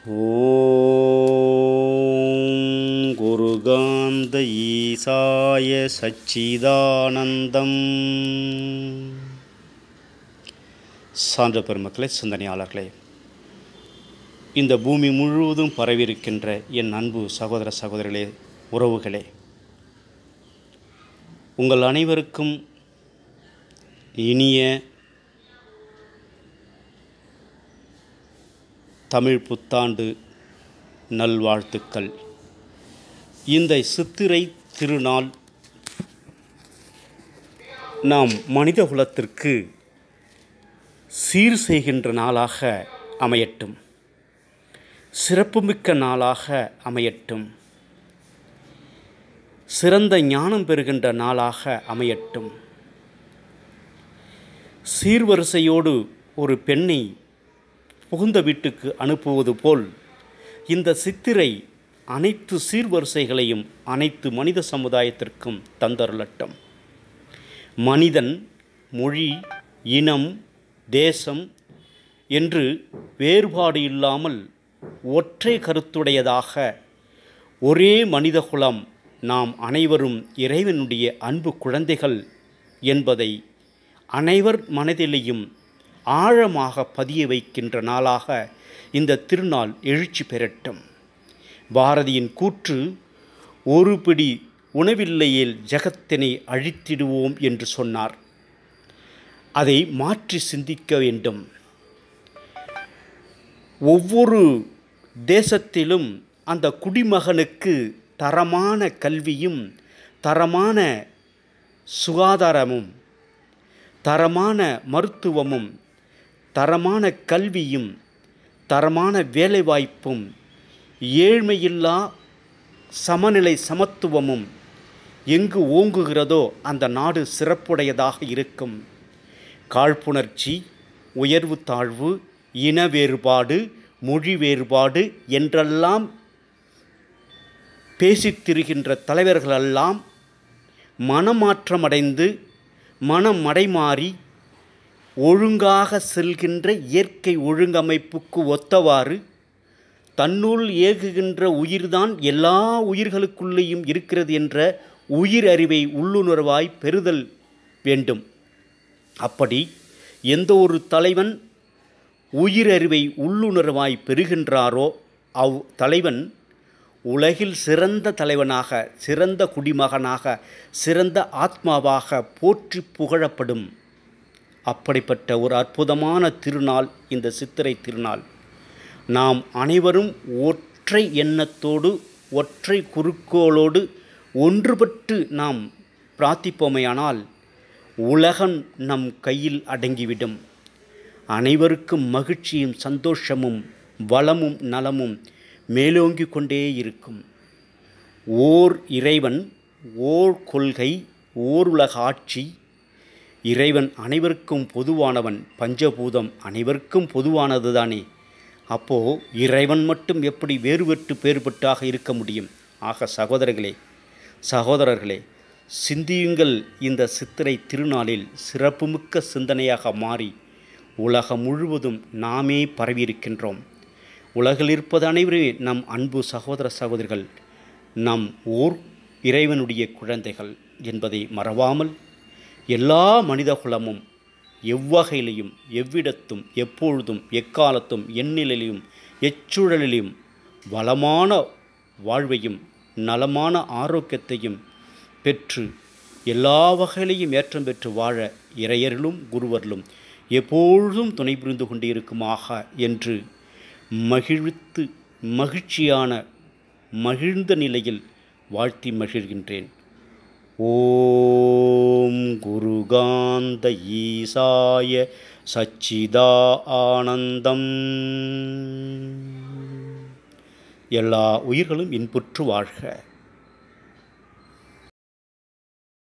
ஓம் குருகாந்த ஈசாய சச்சிதானந்தம் சான்ற பெருமக்களே சிந்தனையாளர்களே இந்த பூமி முழுவதும் பரவியிருக்கின்ற என் அன்பு சகோதர சகோதரிகளே உறவுகளே உங்கள் அனைவருக்கும் இனிய தமிழ் புத்தாண்டு நல்வாழ்த்துக்கள் இந்த சித்திரை திருநாள் நாம் மனிதகுலத்திற்கு சீர் செய்கின்ற நாளாக அமையட்டும் சிறப்புமிக்க நாளாக அமையட்டும் சிறந்த ஞானம் பெறுகின்ற நாளாக அமையட்டும் சீர்வரிசையோடு ஒரு பெண்ணை புகுந்த வீட்டுக்கு அனுப்புவது போல் இந்த சித்திரை அனைத்து சீர்வரிசைகளையும் அனைத்து மனித சமுதாயத்திற்கும் தந்தருளட்டும் மனிதன் மொழி இனம் தேசம் என்று வேறுபாடு இல்லாமல் ஒற்றை கருத்துடையதாக ஒரே மனிதகுலம் நாம் அனைவரும் இறைவனுடைய அன்பு குழந்தைகள் என்பதை அனைவர் மனதிலேயும் ஆழமாக பதிய வைக்கின்ற நாளாக இந்த திருநாள் எழுச்சி பெறட்டும் பாரதியின் கூற்று ஒரு பிடி உணவில்லையேல் ஜகத்தினை அழித்திடுவோம் என்று சொன்னார் அதை மாற்றி சிந்திக்க வேண்டும் ஒவ்வொரு தேசத்திலும் அந்த குடிமகனுக்கு தரமான கல்வியும் தரமான சுகாதாரமும் தரமான மருத்துவமும் தரமான கல்வியும் தரமான வேலைவாய்ப்பும் ஏழ்மையில்லா சமநிலை சமத்துவமும் எங்கு ஓங்குகிறதோ அந்த நாடு சிறப்புடையதாக இருக்கும் காழ்ப்புணர்ச்சி உயர்வு தாழ்வு இன வேறுபாடு மொழி வேறுபாடு என்றெல்லாம் பேசித் திரிகின்ற தலைவர்களெல்லாம் மனமாற்றமடைந்து மனம் மடைமாறி ஒழுங்காக செல்கின்ற இயற்கை ஒழுங்கமைப்புக்கு ஒத்தவாறு தன்னுள் ஏகுகின்ற உயிர்தான் எல்லா உயிர்களுக்குள்ளேயும் இருக்கிறது என்ற உயிர் அறிவை உள்ளுணர்வாய் பெறுதல் வேண்டும் அப்படி எந்த ஒரு தலைவன் உயிரறிவை உள்ளுணர்வாய் பெறுகின்றாரோ அவ் தலைவன் உலகில் சிறந்த தலைவனாக சிறந்த குடிமகனாக சிறந்த ஆத்மாவாக போற்றி புகழப்படும் அப்படிப்பட்ட ஒரு அற்புதமான திருநாள் இந்த சித்திரை திருநாள் நாம் அனைவரும் ஒற்றை எண்ணத்தோடு ஒற்றை குறுக்கோளோடு ஒன்றுபட்டு நாம் பிரார்த்திப்போமையானால் உலகம் நம் கையில் அடங்கிவிடும் அனைவருக்கும் மகிழ்ச்சியும் சந்தோஷமும் வளமும் நலமும் மேலோங்கி கொண்டே இருக்கும் ஓர் இறைவன் ஓர் கொள்கை ஓர் உலக ஆட்சி இறைவன் அனைவருக்கும் பொதுவானவன் பஞ்சபூதம் அனைவருக்கும் பொதுவானது தானே அப்போது இறைவன் மட்டும் எப்படி வேறுபட்டு பேறுபட்டாக இருக்க முடியும் ஆக சகோதரர்களே சகோதரர்களே சிந்தியுங்கள் இந்த சித்திரை திருநாளில் சிறப்புமிக்க சிந்தனையாக மாறி உலகம் முழுவதும் நாமே பரவியிருக்கின்றோம் உலகில் இருப்பது அனைவருமே நம் அன்பு சகோதர சகோதரிகள் நம் ஓர் இறைவனுடைய குழந்தைகள் என்பதை மறவாமல் எல்லா மனிதகுலமும் எவ்வகையிலையும் எவ்விடத்தும் எப்பொழுதும் எக்காலத்தும் எந்நிலையிலும் எச்சூழலிலும் வளமான வாழ்வையும் நலமான ஆரோக்கியத்தையும் பெற்று எல்லா வகையிலையும் ஏற்றம் பெற்று வாழ இறையர்களும் குருவர்களும் எப்பொழுதும் துணை புரிந்து கொண்டிருக்குமாக என்று மகிழ்வித்து மகிழ்ச்சியான மகிழ்ந்த நிலையில் வாழ்த்தி மகிழ்கின்றேன் ஓம் குருகாந்த ஈசாய சச்சிதா ஆனந்தம் எல்லா உயிர்களும் இன்புற்று வாழ்க